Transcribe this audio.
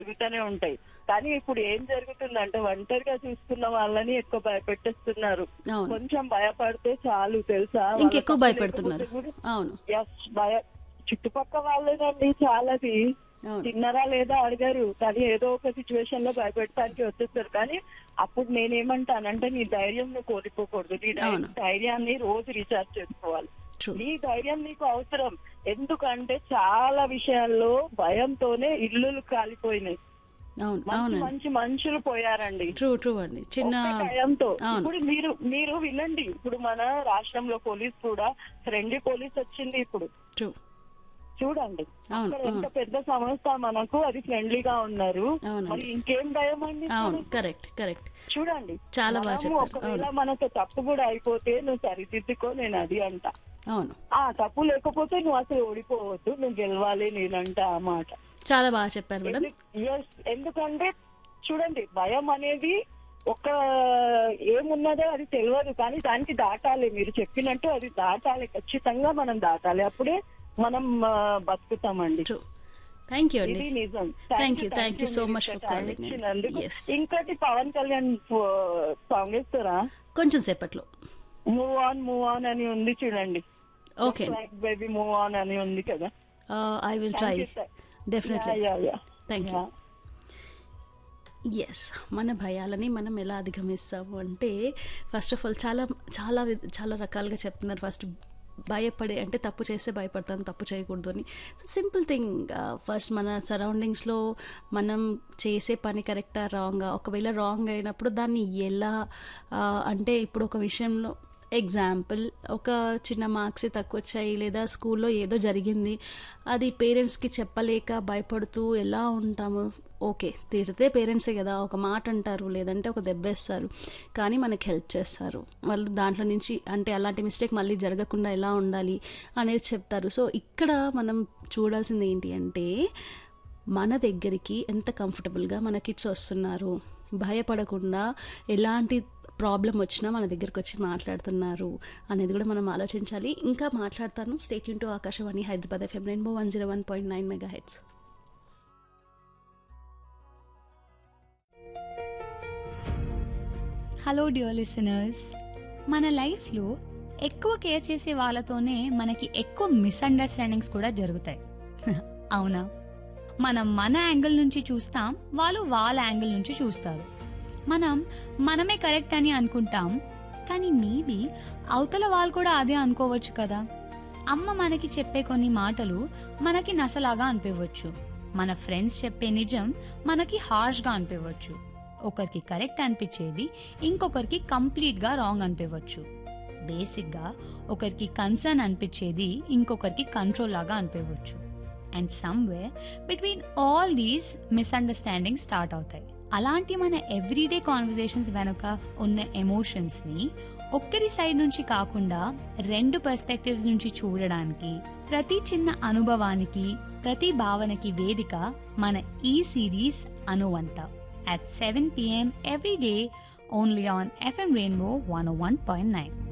జరుగుతూనే ఉంటాయి కానీ ఇప్పుడు ఏం జరుగుతుందంటే ఒంటరిగా చూసుకున్న వాళ్ళని ఎక్కువ భయపెట్టేస్తున్నారు అవును కొంచెం భయపడితే చాలు తెలుసా ఇంకెక్కువ వాళ్ళ తప్పు భయపెడుతున్నారు లేకపోతే కూడా- అవును Yes, భయ చుట్టుపక్క వాళ్ళేనండి చాలాది అవును తిన్నారా లేదా అడిగారు కానీ ఏదో ఒక సిచ్యువేషన్ లో భయపెట్టడానికి వచ్చేస్తారు కానీ అప్పుడు నేనేమంటానంటే నీ ధైర్యం నువ్వు కోల్పోకూడదు నీ ధై- అవును. ధైర్యాన్ని రోజు రీఛార్జ్ చేసుకోవాలి ట్రూ నీ ధైర్యం నీకు అవసరం ఎందుకంటే చాలా విషయాల్లో భయంతోనే ఇల్లులు కాలిపోయినాయి అవును మంచి అవునండి మంచి మనుషులు పోయారండి ట్రూ ట్రూ అండి చిన్న ఒక్క భయంతో అవును. ఇప్పుడు మీరు మీరు వినండి ఇప్పుడు మన రాష్ట్రంలో పోలీస్ కూడా ఫ్రెండ్లీ పోలీస్ వచ్చింది ఇప్పుడు ట్రూ చూడండి అవును అక్కడ ఎంత అవును పెద్ద సంస్థ మనకు అది ఫ్రెండ్లీగా ఉన్నారు అవునండి. మరి ఇంకేం భయం అండి అవును కరెక్ట్ కరెక్ట్ చూడండి చాలా బాగా మనము చెప్పారు ఒకవేళ అవును మనతో తప్పు కూడా అయిపోతే నువ్వు సరిదిద్దుకో నేను అది అంట అవును ఆ తప్పు లేకపోతే నువ్వు అసలు ఓడిపోవద్దు నువ్వు గెలవాలి నేనంట ఆ మాట చాలా బాగా చెప్పారు మేడం ఎందు- yes, ఎందుకంటే చూడండి భయం అనేది ఒక ఏమున్నదో అది తెలియదు కానీ దానికి దాటాలి మీరు చెప్పినట్టు అది దాటాలి ఖచ్చితంగా మనం దాటాలి అప్పుడే మనం ఆ, బతుకుతామండి ట్రూ థ్యాంక్ యూ అండి ఇది నిజం Thank you, thank you so much for మీరు time calling in. ఇచ్చినందుకు. Yes. ఇంకోటి పవన్ కళ్యాణ్ సాంగ్ ఇస్తారా కొంచెం సేపట్లో మూవ్ ఆన్ మూవ్ ఆన్ అని ఉంది చూడండి ఓకే బేబీ మూవ్ ఆన్ అని ఉంది కదా I will try definitely thank you ఎస్ మన భయాలని మనం ఎలా అధిగమిస్తాము అంటే ఫస్ట్ ఆఫ్ ఆల్ చాలా చాలా వి- చాలా రకాలుగా చెప్తున్నారు ఫస్ట్ భయపడే అంటే తప్పు చేస్తే భయపడతాను తప్పు చేయకూడదు అని సింపుల్ థింగ్ ఫస్ట్ మన సరౌండింగ్స్లో మనం చేసే పని కరెక్టా రాంగా ఒకవేళ రాంగ్ అయినప్పుడు దాన్ని ఎలా ఆ, అంటే ఇప్పుడు ఒక విషయంలో ఎగ్జాంపుల్ ఒక చిన్న మార్క్స్ తక్కువ వచ్చాయి లేదా స్కూల్లో ఏదో జరిగింది అది పేరెంట్స్కి చెప్పలేక భయపడుతూ ఎలా ఉంటాము ఓకే తిడితే పేరెంట్సే కదా ఒక మాట అంటారు లేదంటే ఒక దెబ్బేస్తారు కానీ మనకి హెల్ప్ చేస్తారు వాళ్ళు దాంట్లో నుంచి అంటే అలాంటి మిస్టేక్ మళ్ళీ జరగకుండా ఎలా ఉండాలి అనేది చెప్తారు సో ఇక్కడ మనం చూడాల్సింది ఏంటి అంటే మన దగ్గరికి ఎంత కంఫర్టబుల్గా మన కిడ్స్ వస్తున్నారు భయపడకుండా ఎలాంటి ప్రాబ్లం వచ్చినా మన దగ్గరికి వచ్చి మాట్లాడుతున్నారు అనేది కూడా మనం ఆలోచించాలి ఇంకా మాట్లాడతాను స్టేట్ యూన్ to Akashvani Hyderabad FM rainbow one zero one point nine mega hits hello dear listeners మన లైఫ్లో ఎక్కువ కేర్ చేసే వాళ్ళతోనే మనకి ఎక్కువ మిస్అండర్స్టాండింగ్స్ కూడా జరుగుతాయి అవునా మనం మన యాంగిల్ నుంచి చూస్తాం వాళ్ళు వాళ్ళ యాంగిల్ నుంచి చూస్తారు మనం మనమే కరెక్ట్ అని అనుకుంటాం కానీ మేబీ అవతల వాళ్ళు కూడా అదే అనుకోవచ్చు కదా అమ్మ మనకి చెప్పే కొన్ని మాటలు మనకి నసలాగా అనిపించవచ్చు మన ఫ్రెండ్స్ చెప్పే నిజం మనకి హార్ష్గా అనిపించవచ్చు ఒకరికి కరెక్ట్ అనిపించేది ఇంకొకరికి కంప్లీట్గా రాంగ్ అనిపించవచ్చు బేసిక్గా ఒకరికి కన్సర్న్ అనిపించేది ఇంకొకరికి కంట్రోల్ లాగా అనిపించవచ్చు and somewhere between all these misunderstanding start అవుతాయి అలాంటి మన ఎవ్రీడే కాన్వర్జేషన్స్ వెనుక ఉన్న ఎమోషన్స్ని ఒక్కరి సైడ్ నుంచి కాకుండా రెండు పర్స్పెక్టివ్స్ నుంచి చూడడానికి ప్రతి చిన్న అనుభవానికి ప్రతి భావనకి వేదిక మన ఈ సిరీస్ అనువంత at 7 p.m. every day only on FM Rainbow 101.9.